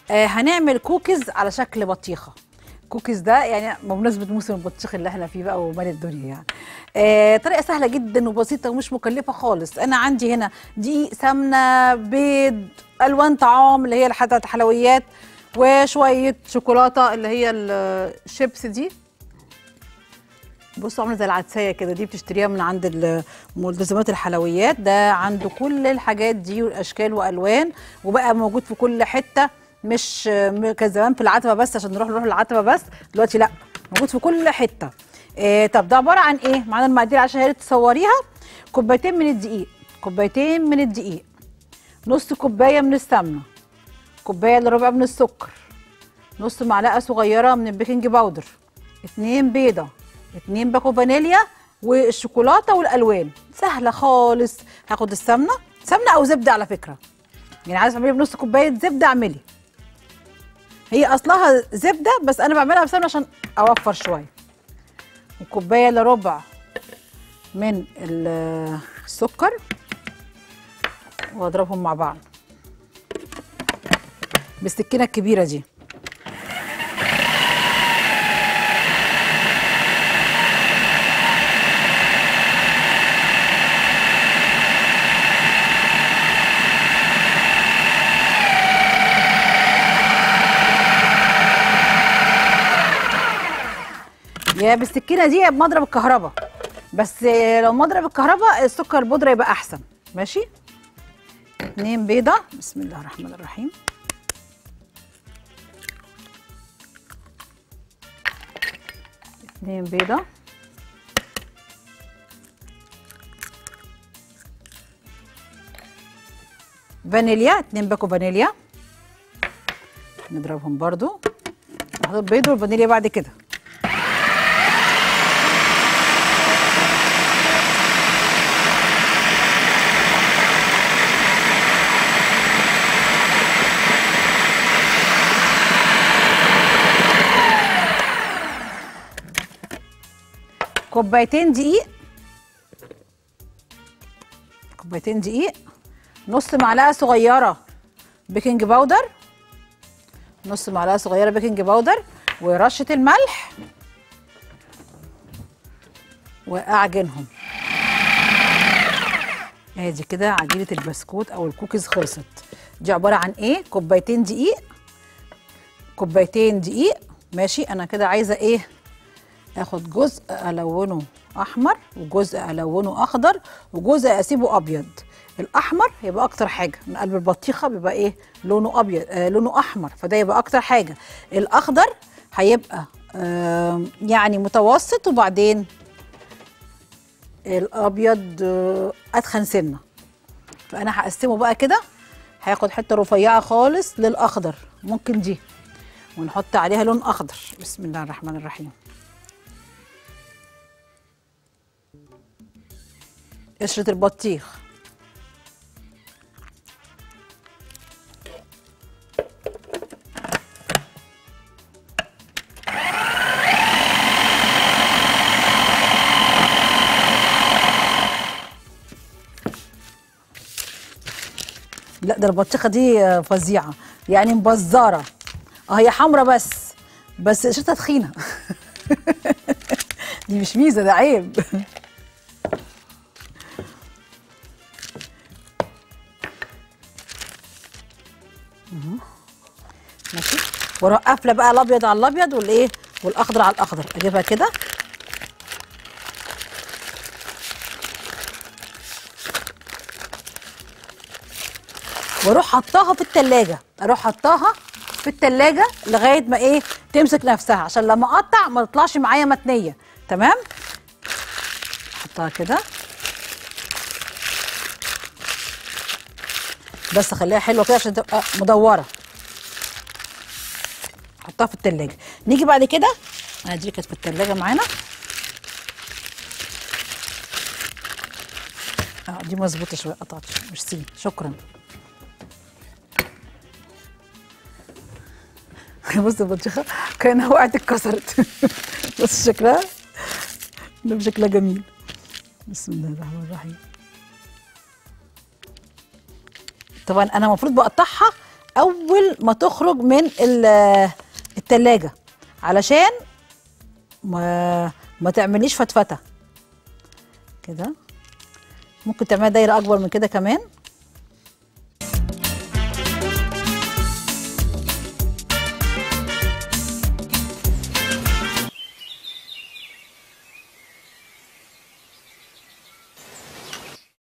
آه هنعمل كوكيز على شكل بطيخه كوكيز ده يعني بمناسبه موسم البطيخ اللي احنا فيه بقى ومال الدنيا يعني آه طريقه سهله جدا وبسيطه ومش مكلفه خالص انا عندي هنا دقيق سمنه بيض الوان طعام اللي هي الحاجات الحلويات وشويه شوكولاته اللي هي الشيبس دي بصوا عامله زي العدسيه كده دي بتشتريها من عند ال- ملتزمات الحلويات ده عنده كل الحاجات دي والاشكال والوان وبقى موجود في كل حته مش م- كان زمان في العتبه بس عشان نروح نروح العتبه بس دلوقتي لا موجود في كل حته إيه طب ده عباره عن ايه معانا المقادير عشان هي اللي تصوريها كوبايتين من الدقيق كوبايتين من الدقيق نص كوبايه من السمنه كوبايه الا ربع من السكر نص معلقه صغيره من البيكنج باودر اتنين بيضه اتنين باكو فانيليا والشوكولاته والالوان سهله خالص هاخد السمنه سمنه او زبده على فكره يعني عايزه تعملي بنص كوبايه زبده اعملي هي اصلها زبده بس انا بعملها بسمنه عشان اوفر شويه وكوبايه الا ربع من ال- السكر واضربهم مع بعض بالسكينه الكبيره دي يا بالسكينه دي يا بمضرب الكهرباء بس لو مضرب الكهرباء السكر البودره يبقى احسن ماشي اتنين بيضه بسم الله الرحمن الرحيم اتنين بيضه فانيليا اتنين باكو فانيليا نضربهم برضو نحط البيض والفانيليا بعد كده كوبايتين دقيق كوبايتين دقيق نص معلقه صغيره بيكنج باودر نص معلقه صغيره بيكنج باودر ورشه الملح واعجنهم ادي كده عجينه البسكوت او الكوكيز خلصت دي عباره عن ايه كوبايتين دقيق كوبايتين دقيق ماشي انا كده عايزه ايه اخد جزء الونه احمر وجزء الونه اخضر وجزء اسيبه ابيض الاحمر يبقى اكتر حاجه من قلب البطيخه بيبقى ايه لونه ابيض آه لونه احمر فده يبقى اكتر حاجه الاخضر هيبقى آه يعني متوسط وبعدين الابيض آه اتخن سنه فانا هقسمه بقى كده هياخد حته رفيعه خالص للاخضر ممكن دي ونحط عليها لون اخضر بسم الله الرحمن الرحيم قشرة البطيخ لا ده البطيخه دي آه، فظيعه يعني مبزره اه هي حمرا بس بس قشرتها تخينه دي مش ميزه ده عيب ماشي واروح قافله بقى الابيض على الابيض والايه والاخضر على الاخضر اجيبها كده واروح حطاها في التلاجة اروح حطاها في التلاجة لغايه ما ايه تمسك نفسها عشان لما اقطع ما تطلعش معايا متنيه تمام احطها كده بس اخليها حلوه كده عشان تبقى مدوره حطها في التلاجة نيجي بعد كده ادي دي كانت في التلاجة معانا اه دي مظبوطه شويه قطعت ميرسي شكرا بص البطيخه كانها وقعت اتكسرت بص شكلها ده شكلها جميل بسم الله الرحمن الرحيم طبعا انا المفروض بقطعها اول ما تخرج من ال- التلاجة علشان ما ما تعمليش فتفته كده ممكن تعملها دايره اكبر من كده كمان